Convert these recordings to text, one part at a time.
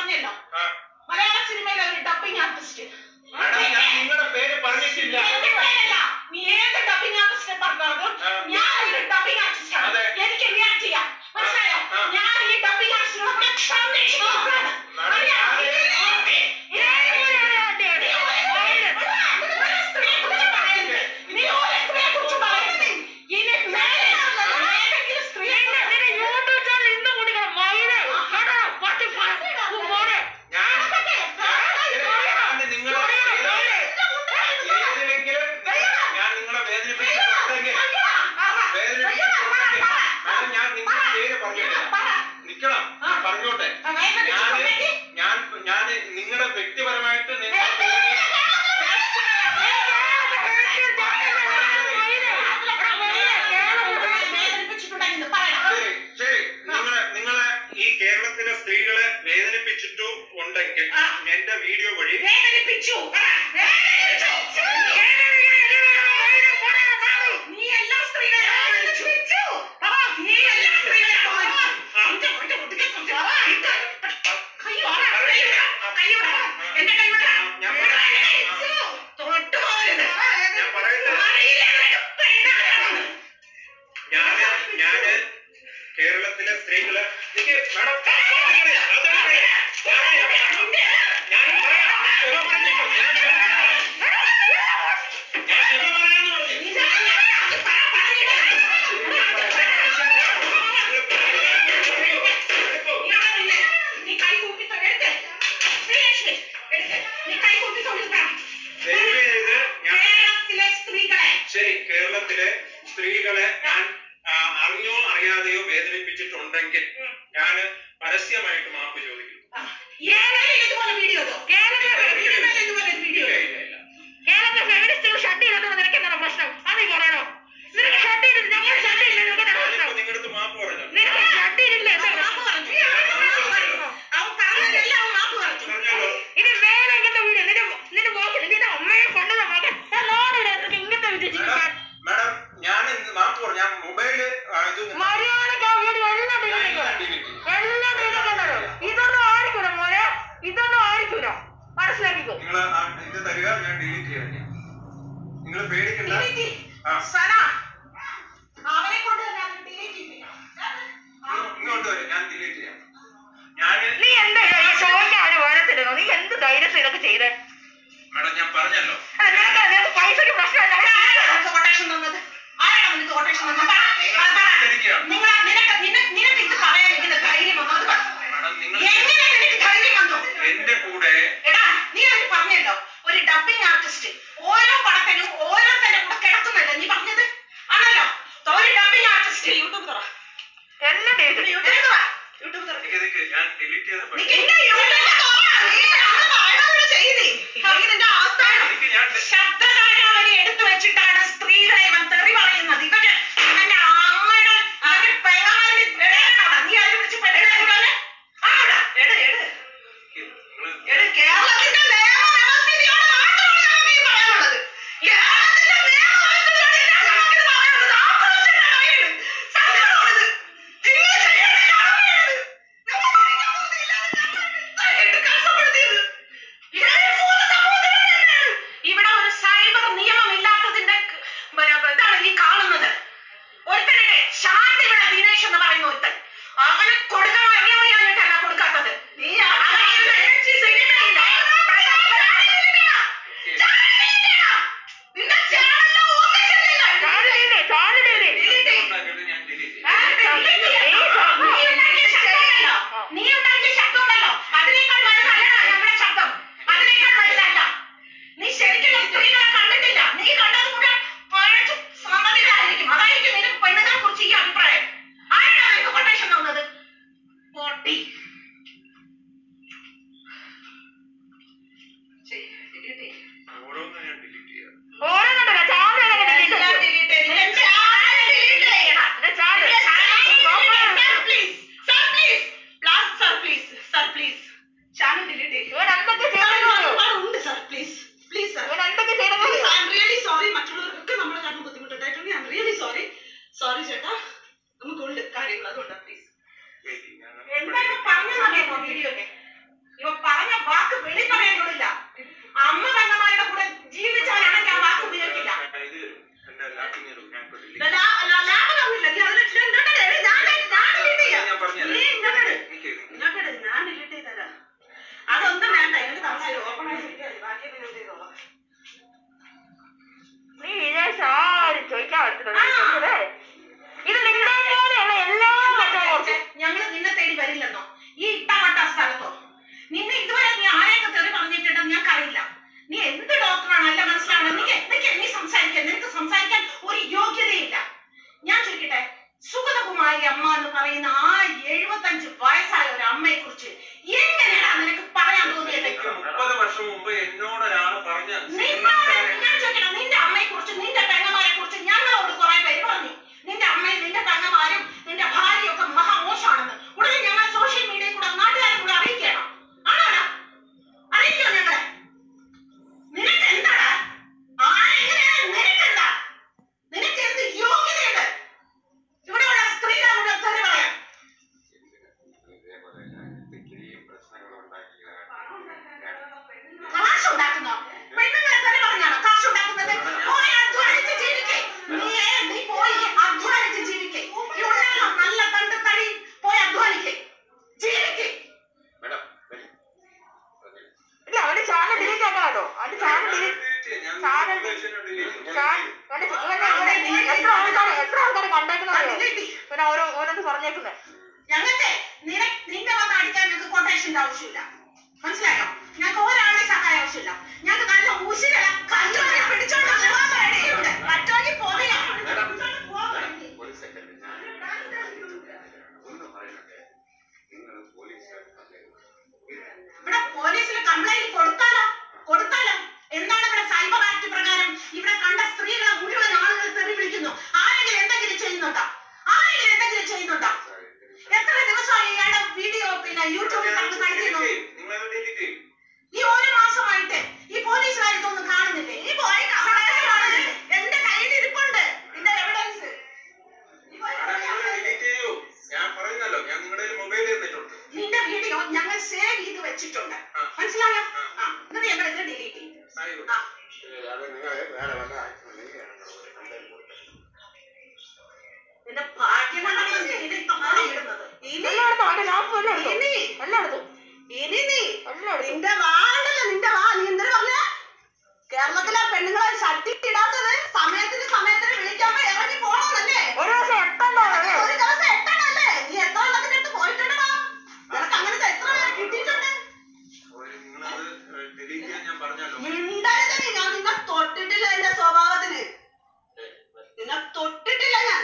പറഞ്ഞല്ലോ ആ. മലയാള സിനിമയിലെ ഒരു ഡബിംഗ് ആർട്ടിസ്റ്റ് മാഡം ഞാൻ നിങ്ങളുടെ പേര് പറഞ്ഞിട്ടില്ല എന്റെ പേരല്ല നീ ഏത് ഡബിംഗ് ആർട്ടിസ്റ്റിനെ പറഞ്ഞാലും ആ. ഞാൻ ഒരു ഡബിംഗ് ആർട്ടിസ്റ്റ് ആണ് അതെ. എനിക്ക് റിയാക്ട് ചെയ്യാം മനസ്സിലായോ ആ. ഞാൻ ഈ ഡബിംഗ് ആർട്ടിസ്റ്റിനോട് സംരക്ഷിക്കുന്നതാണ് മാഡം, അറിയാം? ഞാന് നീ ഒരു സ്ത്രീയെ കുറിച്ച് പറയരുത്. ഇനി മേലെ ഏതെങ്കിലും സ്ത്രീയെ ഞാൻ ഞാൻ നിങ്ങളെ ഏതിലെങ്കിലും ഞാൻ നിങ്ങളെ വേദനിപ്പിച്ചിട്ടുണ്ടെങ്കിൽ വേദനിപ്പിച്ചിട്ടുണ്ടെങ്കിൽ മാഡം ഞാൻ നിങ്ങളുടെ പേര് പറഞ്ഞിട്ടില്ല നിക്കണം ഞാൻ പറഞ്ഞോട്ടെ ഞാന് ഞാൻ ഞാൻ നിങ്ങളുടെ വ്യക്തിപരമായിട്ട് നിങ്ങൾ വേദനിപ്പിച്ചിട്ടുണ്ടെങ്കിൽ പറയണം ശരി ശരി നിങ്ങളെ നിങ്ങളെ ഈ കേരളത്തിലെ സ്ത്രീകളെ വേദനിപ്പിച്ചിട്ടു ഉണ്ടെങ്കിൽ ആ. എന്റെ വീഡിയോ വഴി വേദനിപ്പിച്ചു വേദനിപ്പിച്ചു നീ എല്ലാ സ്ത്രീകളെയും വേദനിപ്പിച്ചു നീ എല്ലാ സ്ത്രീകളെയും വേദനിപ്പിച്ചു. ഇന്റെ- ഇന്റെ കുട്ടിക്ക് കുറച്ച് ഇന്റെ- കൈ വിടടാ, കൈ വിടടാ, കൈ വിടടാ. എന്റെ കൈ വിടടാ. ഞാൻ വിടടാ, പറയാം. എന്നെ കൈ. തൊട്ട് പോകരുത്. ഞാൻ പറയട്ടെ അറിയില്ല നിനക്ക് പെണ്ണാണെന്ന്. ഞാന് ഞാന് കേരളത്തിലെ സ്ത്രീകള് എനിക്ക് മാഡം അതെടുക്കണേ, അതെടുക്കണേ. ഞാൻ പറയാം. ക്ഷമ പറഞ്ഞേക്കോ. ഞാൻ ക്ഷമ പറയാം. ഞാൻ ക്ഷമ പറയാന്ന് പറഞ്ഞു. നീ അത് പറ, എടുക്കൂ. ഇയാളില്ലേ? നീ കൈ കൂപ്പി തൊഴ- എടുക്ക്. ശ്രീലക്ഷ്മി, എടുക്ക്. നീ കൈ കൂപ്പി തൊഴുത് പറ. ദയവ് ചെയ്ത് ഞാൻ കേരളത്തിലെ സ്ത്രീകളെ ശരി കേരളത്തിലെ സ്ത്രീകളെ ഞാൻ ആ, അറിഞ്ഞോ അറിയാതെയോ വേദനിപ്പിച്ചിട്ടുണ്ടെങ്കിൽ ഞാൻ പരസ്യമായിട്ട് മാപ്പ് ചോദിക്കും ഏതെങ്കിലും ഇതുപോലെ വീഡിയോ ഇടോ? ഇതിന്മേൽ ഇതുപോലെ ഒരു വീഡിയോ ഇല്ല ഇടോ? ഇല്ല ഇല്ല കേരളത്തിൽ ഫെമിനിസ്റ്റുകൾ ഷട്ട് ചെയ്തത് നിനക്ക് എന്താണ് പ്രശ്നം അത് നീ പറയണോ നിനക്ക് ഷട്ട് ചെയ്തിട്ട് ഞങ്ങൾ ഷട്ട് ചെയ്യില്ല നിനക്ക് എന്താണ് ഞാനിപ്പോ പ്രശ്നം നിങ്ങളുടെ അടുത്ത് മാപ്പ് പറഞ്ഞു നിനക്ക് ഷട്ട് ചെയ്തില്ല എന്താ അവൻ മാപ്പ് പ്രശ്നം പറഞ്ഞു. അവൻ പറഞ്ഞതെല്ലാം അവൻ മാപ്പ് പറഞ്ഞു. പറഞ്ഞല്ലോ ഇനി വേറെ ഇങ്ങനത്തെ വീഡിയോ നിന്റെ നിന്റെ മോക്ക് നിന്റെ അമ്മയെ കൊണ്ടത് മകൻ നാടിനകത്ത് ഇങ്ങനത്തെ വീഡിയോ മാഡം മാഡം ഞാൻ ഇന്ന് മാപ്പ് പറഞ്ഞു ഞാൻ മൊബൈല് ഇത് മര്യാദക്ക് ആ വീഡിയോ എല്ലാം ഞാൻ ഡിലീറ്റ് എല്ലാം delete ചെയ്യും. എല്ലാം ഡിലീറ്റ് ഇതൊന്നും ആയിരിക്കൂല മോനെ ഇതൊന്നും ആയിരിക്കൂല മനസ്സിലാക്കിക്കോ നിങ്ങൾ ആ ഇത് തരിക ഞാൻ ഡിലീറ്റ് ചെയ്യാം നിങ്ങൾ പേടിക്കണ്ട ഡിലീറ്റ് ചെയ്യ്. ആ സന, അവനെ കൊണ്ട് തന്നെ അത് ഡിലീറ്റ് ചെയ്യിപ്പിക്കണം. ഇങ്ങോ- ഇങ്ങോട്ട് വരും ഞാൻ ഡിലീറ്റ് ചെയ്യാം ഞാൻ നീ എന്താ ഈ ഷോയ്ക്ക് അവന് വേണത്തിരുന്നോ നീ എന്ത് ധൈര്യം ഇതൊക്കെ ചെയ്തേ മാഡം ഞാൻ പറഞ്ഞല്ലോ അല്ല, നിനക്ക് നിനക്ക് പൈസക്ക് പ്രശ്നമില്ല ആരാണ് നിനക്ക് കൊട്ടേഷൻ തന്നത്? ആരാണ് നിനക്ക് കൊട്ടേഷൻ തന്നത്? പറ, പറ, പറ. ശരിക്കും. നിങ്ങൾ നിനക്ക് നിനക്ക് നിനക്ക് ഇത് പറയാൻ ഇങ്ങനെ ധൈര്യം വന്നു അത് പറ. മാഡം നിങ്ങൾ എങ്ങനെ നിനക്ക് ധൈര്യം വന്നു എന്റെ കൂടെ എടാ നീ അതിന് പറഞ്ഞല്ലോ ഒരു ഡബിംഗ് ആർട്ടിസ്റ്റ് ഓരോ പടത്തിനും ഓരോരുത്തരുടെ കൂടെ കിടക്കുന്നുണ്ട് നീ പറഞ്ഞത് ആണല്ലോ ഒരു ഡബിംഗ് ആർട്ടിസ്റ്റ് യൂട്യൂബ് തുറ എല്ലാം ചെയ്തു യൂട്യൂബ് തുറ യൂട്യൂബ് തുറ നിക്ക് നിക്ക് ഞാൻ ഡിലീറ്റ് ചെയ്ത നീ പറ്റി ഇല്ല, യൂട്യൂബ് തുറ. നീ നമ്മള് പറയണപോലെ ചെയ്തേ. നീ നിന്റെ അവസ്ഥയാണ്. എനിക്ക് ഞാൻ ശബ്ദകാരാവലി എടുത്തു വെച്ചിട്ടാണ് സ്ത്രീകളെ ഇവൻ തെറി പറയുന്നത് ഇവന് എന്റെ അമ്മയുടെ അവന്റെ പെങ്ങന്മാരുടെ ഇടയിലാണോ? നീ അതിനെ വിളിച്ച് പെണ്ണുങ്ങളെ ആടാ എട് എട് നിങ്ങള് എട് കേരളത്തിന്റെ നിയമവ്യവസ്ഥിതിയോട് മാത്രമാണ് നമുക്ക് ഈ പറയാനുള്ളത് കേരളത്തിന്റെ നിയമവ്യവസ്ഥിതിയോട് ഇല്ലാതെ നമുക്കിത് പറയാനുള്ളത് ആക്രോശത്തിന്റെ കഥയാണ്. സങ്കടമാണിത്. നിങ്ങൾ ചെയ്യേണ്ട കടമയാണിത്. നമ്മൾ ജീവിക്കാൻ പോകുന്നില്ലാതെ ഞങ്ങൾ ഇത്രയായിട്ട് കഷ്ടപ്പെടുത്തിയത്. ഏത് മൂന്ന് സമൂഹത്തിനാണ് ഇവിടെ ഒരു സൈബർ നിയമം ഇല്ലാത്തതിന്റെ ക- പിന്നെ ഇതാണ് ഈ കാണുന്നത് ഒരുത്തനുണ്ട് ശാന്തിവിടെ ദിനേശ് എന്ന് പറയുന്ന ഒരുത്തൻ അവന് കൊടുക്കാൻ അറിയാറിയാഞ്ഞിട്ടല്ല കൊടുക്കാത്തത് നീ അവന് സിനിമയില്ല നിന്റെ ചാനലിലെ ഒന്നിച്ചിട്ടില്ല. ചാടില്ലേ ചാടില്ലേ ഉണ്ടാക്കിയിട്ട് ഞാൻ ഡിലീറ്റ് ചെയ്യും ആ, നീ ഉണ്ടാക്കിയ ശബ്ദമുണ്ടല്ലോ. നീ ഉണ്ടാക്കിയ ശബ്ദമുണ്ടല്ലോ അതിനേക്കാൾ വലുതല്ല നമ്മുടെ ശബ്ദം അതിനേക്കാൾ വലുതല്ല നീ ശരിക്കും സ്ത്രീകളെ കണ്ടിട്ടില്ല നീ കണ്ടത് കൂടെ പഴച്ചു സമ്മതികളായിരിക്കും അതായിരിക്കും നിനക്ക് പെണ്ണുങ്ങളെ കുറിച്ച് ഈ അഭിപ്രായം ആരാണ് നിനക്ക് കൊട്ടേഷൻ തന്നത് പൊട്ടി ശരി, delete ചെയ്യ്. ഓരോന്നും ഞാൻ ഡിലീറ്റ് ചെയ്യാം ഓരോന്നുണ്ടല്ലോ ചാടി എല്ലാം delete ചെയ്യ്. നിന്റെ ചാനൽ delete ചെയ്യണം. ചാടി Sir, please. Sir, please. Last, sir, please. Sir, please. Channel delete ചെയ്യ്. ഇവൻ എന്തൊക്കെ Sir, ചെയ്തു ഒരുപാടുണ്ട്, sir. Please. Please, sir. ഇവൻ എന്തൊക്കെ ചെയ്തു Please, I am really sorry. മറ്റുള്ളവർക്കൊക്കെ നമ്മളെ കാരണം ബുദ്ധിമുട്ടുണ്ടായിട്ടുണ്ട്. I am really sorry. Sorry, ചേട്ടാ. നമുക്കുണ്ട് കാര്യങ്ങൾ അതുകൊണ്ടാ പ്ലീസ് വെയിറ്റ് ഞാൻ എന്താണ് പറഞ്ഞതറിയാമോ വീഡിയോയില് നീ വിചാരിച്ച ആരും ചോദിക്കാൻ പറ്റില്ല ഇത് നിന്നെ പോലെയുള്ള എല്ലാ മറ്റേ ഞങ്ങള് നിന്നെ തേടി വരില്ലെന്നോ ഈ ഇട്ടമട്ട സ്ഥലത്തോ നിന്നെ ഇതുവരെ നീ ആരെയൊക്കെ തെറി പറഞ്ഞിട്ടുണ്ടെന്ന് ഞങ്ങൾക്കറിയില്ല നീ എന്ത് ഡോക്ടറാണ് അല്ല മനസ്സിലാവണം നിനക്ക് നിനക്ക് നീ സംസാരിക്കാൻ നിനക്ക് സംസാരിക്കാൻ ഒരു യോഗ്യതയില്ല ഞാൻ ചോദിക്കട്ടെ സുഗതകുമാരി അമ്മ എന്ന് പറയുന്ന ആ എഴുപത്തഞ്ച് വയസ്സായ ഒരു അമ്മയെ കുറിച്ച് എങ്ങനെയാണ് നിനക്ക് പറയാൻ തോന്നിയത് മുപ്പത് വർഷം മുമ്പ് എന്നോട് ഒരാൾ പറഞ്ഞ നിന്നോട് ഞാൻ ചോദിക്കണം നിന്റെ അമ്മയെ കുറിച്ച് നിന്റെ പെങ്ങന്മാരെ കുറിച്ച് ഞങ്ങളോട് കുറെ പേര് പറഞ്ഞു നിന്റെ അമ്മയും നിന്റെ പെങ്ങന്മാരും നിന്റെ ഭാര്യയും ഒക്കെ മഹാമോശമാണെന്ന് ഉടനെ ഞങ്ങൾ സോഷ്യൽ മീഡിയയിൽ കൂടെ നാട്ടുകാരെ കൂടെ അറിയിക്കണം ആണോടാ അറിയിക്കോ ഞങ്ങളെ നിനക്ക് എന്താടാ ആരെങ്ങനെയാണ് നിനക്കെന്താ നിനക്ക് എന്ത് യോഗ്യതയുണ്ട് ഇവിടെയുള്ള സ്ത്രീകളോട് തെറി പറയാൻ കാശ് ഉണ്ടാക്കുന്നോ പെണ്ണുങ്ങളെ തെറി പറഞ്ഞാണോ കാശ് ഉണ്ടാക്കുന്നത് പോയി അധ്വാനിച്ച് ജീവിക്കേ നീ നീ പോയി അധ്വാനിച്ച് ജീവിക്കേ ഇവിടെയാണോ നല്ല കണ്ട് തടി പോയി അധ്വാനിക്കേ ജീവിക്കേ മേഡം ഇല്ല അവന്റെ ചാനൽ ഡിലീറ്റ് ആക്കാട്ടോ അവന്റെ ചാനൽ ഡിലീറ്റ് എത്ര ആൾക്കാരെ എത്ര ആൾക്കാരെ കണ്ടേക്കുന്നത് അതിലേക്ക് പിന്നെ ഓരോ ഓരോന്ന് പറഞ്ഞേക്കുന്നത് ഞങ്ങൾക്ക് നിന നിന്നെ വന്ന് അടിക്കാൻ ഞങ്ങൾക്ക് കൊട്ടേഷന്റെ ആവശ്യമില്ല മനസ്സിലായോ ഞങ്ങൾക്ക് ഒരാളുടെ സഹായം ആവശ്യമില്ല ഞങ്ങൾക്ക് നല്ല ഊശിരല കല്ലോനെ പിടിച്ചോണ്ട് പോകാൻ പേടിയുണ്ട് മറ്റോക്ക് പോകയാ ഒരു സെക്കൻഡ് ഞാൻ ഒന്ന് പറയട്ടെ നിങ്ങൾ പോലീസുകാർ ഇവിടെ പോലീസിൽ കംപ്ലൈന്റ് കൊടുത്താലോ കൊടുത്താലോ എന്താണ് ഇവിടെ സൈബർ ആക്ട് പ്രകാരം ഇവിടെ കണ്ട സ്ത്രീകളെ മുഴുവൻ ആളുകൾ തെറി വിളിക്കുന്നു ആരെങ്കിലും എന്തെങ്കിലും ചെയ്യുന്നുണ്ടോ ആരെങ്കിലും എന്തെങ്കിലും ചെയ്യുന്നുണ്ടോ എത്ര ദിവസമായി ഇയാളുടെ വീഡിയോ പിന്നെ യൂട്യൂബിൽ നമുക്ക് കണ്ടിരുന്നു നിങ്ങളത് ഡിലീറ്റ് ചെയ്യും ഈ ഒരു മാസമായിട്ട് ഈ പോലീസുകാർ ഇതൊന്നും കാണുന്നില്ലേ ഈ പോയി കാണുന്നില്ലേ എന്റെ കയ്യിൽ ഇരിപ്പുണ്ട് ഇതിന്റെ എവിഡൻസ് ഡിലീറ്റ് ചെയ്യൂ ഞാൻ പറയുന്നല്ലോ ഞാൻ നിങ്ങളുടെ മൊബൈൽ തന്നിട്ടുണ്ട് നിന്റെ വീഡിയോ ഞങ്ങൾ സേവ് ചെയ്ത് വെച്ചിട്ടുണ്ട് മനസ്സിലായോ ആ എന്നിട്ട് ഞങ്ങൾ ഇത് ഡിലീറ്റ് ചെയ്യും ആയിക്കോട്ടെ. ആ അത് നിങ്ങൾ വേറെ വല്ല ആയിട്ടുണ്ടെങ്കിൽ കംപ്ലൈന്റ് കൊടുക്കാം നിന്റെ ഭാഗ്യം കൊണ്ടാണ് നീ ഇതിൽ മാറിയിടുന്നത്. ഇനി എല്ലായിടത്തും അവന്റെ ലാപ്പ് എല്ലാം എടുത്തു ഇനി എല്ലായിടത്തും ഇനി നീ എല്ലാം എടുത്തു നിന്റെ വാണ്ടല്ലോ നിന്റെ വാ നീ എന്തിനു പറഞ്ഞ കേരളത്തിലെ പെണ്ണുങ്ങളെ ഷട്ടി ഇടാത്തത് സമയത്തിന് സമയത്തിന് വിളിക്കുമ്പോ ഇറങ്ങി പോണോന്നല്ലേ ഒരു ദിവസം എട്ടണ്ടോ ഒരു ദിവസം എട്ടണല്ലേ നീ എത്ര എണ്ണത്തിന്റെ അടുത്ത് പോയിട്ടുണ്ടോ നിനക്ക് അങ്ങനത്തെ എത്ര പേരെ കിട്ടിയിട്ടുണ്ട് ഒരു നിങ്ങളത് ഡിലീറ്റ് ചെയ്യാൻ ഞാൻ പറഞ്ഞല്ലോ മിണ്ടരുത് നീ ഞാൻ നിന്നെ തൊട്ടിട്ടില്ല എന്റെ സ്വഭാവത്തിന് നിന്നെ തൊട്ടിട്ടില്ല ഞാൻ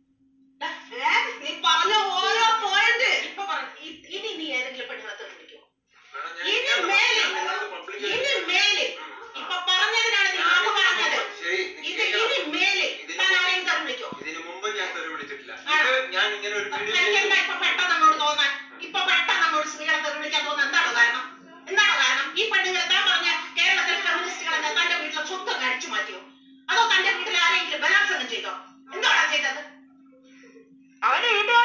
ഏ നീ പറഞ്ഞ ഓരോ പോയിന്റ് ഇപ്പൊ പറഞ്ഞു ഇനി നീ ഏതെങ്കിലും പെണ്ണുങ്ങളെ തെളിയിക്കോ മേഡം, ഞാൻ- ഇനി ഞാൻ- മേലിൽ ഞാൻ നിങ്ങളത് public ആയി- ഇനി മേലിൽ ഉം. ഇപ്പൊ പറഞ്ഞതിനാണ് നീ മാപ്പ് പറഞ്ഞത് ശരി ഇത് ഇനി മേലിൽ താൻ ആരെയും തെളിവിളിക്കോ ഇതിനു മുമ്പ് ഞാൻ തെറി വിളിച്ചിട്ടില്ല ആ. ഇത് ഞാൻ ഇങ്ങനെ ഒരു വീഡിയോ എനിക്ക് എന്താ ഇപ്പൊ പെട്ടെന്ന് അങ്ങോട്ട് തോന്നാൻ ഇപ്പൊ പെട്ടെന്ന് അങ്ങോട്ട് സ്ത്രീകളെ തെളിവിളിക്കാൻ തോന്നുന്നത് എന്താണോ കാരണം എന്താണോ കാരണം ഈ പെണ്ണുങ്ങൾ താൻ പറഞ്ഞ കേരളത്തിലെ ഫെമിനിസ്റ്റുകളെല്ലാം തന്റെ വീട്ടിലെ സ്വന്തം അടിച്ചു മാറ്റിയോ അതോ തന്റെ വീട്ടിൽ ആരെങ്കിലും ബലാത്സംഗം ചെയ്തോ എന്താണ് ചെയ്തത് അവന്റെ വീട്ടിൽ